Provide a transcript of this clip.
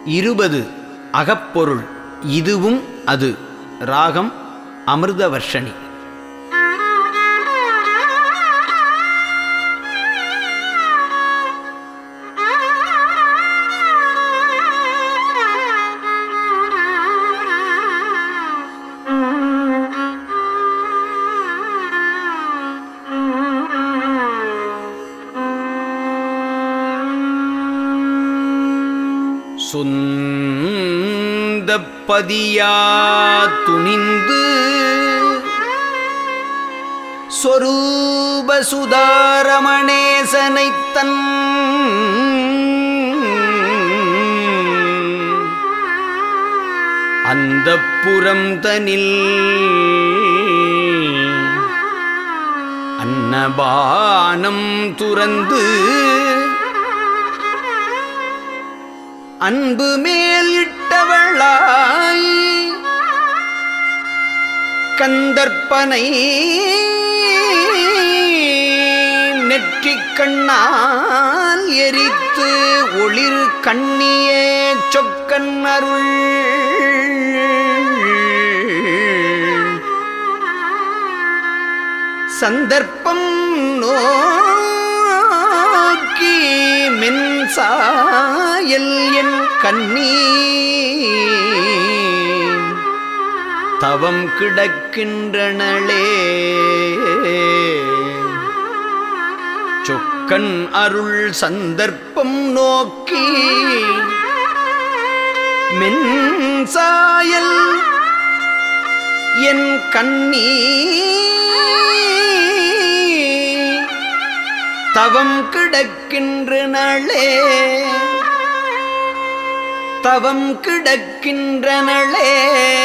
இருபது அகப்பொருள் இதுவும் அது ராகம் அமிர்தவர்ஷனி சொந்தப்பதியா துணிந்து சொரூப சுதாரமணேசனைத் தன் அந்த புறம் தனில் அன்னபானம் துறந்து அன்பு மேல் இட்டவளாய் கந்தற்பனை நெற்றிக் கண்ணால் எரித்து ஒளிர் கண்ணியே சொக்கன் அருள் சந்தர்ப்பம் நோக்கி மென்சாயல் என் கண்ணீ தவம் கிடக்கின்றனளே சொக்கன் அருள் சந்தர்ப்பம் நோக்கி மென்சாயல் என் கண்ணீ தவம் கிடக்கின்றனளே தவம் கிடக்கின்றனளே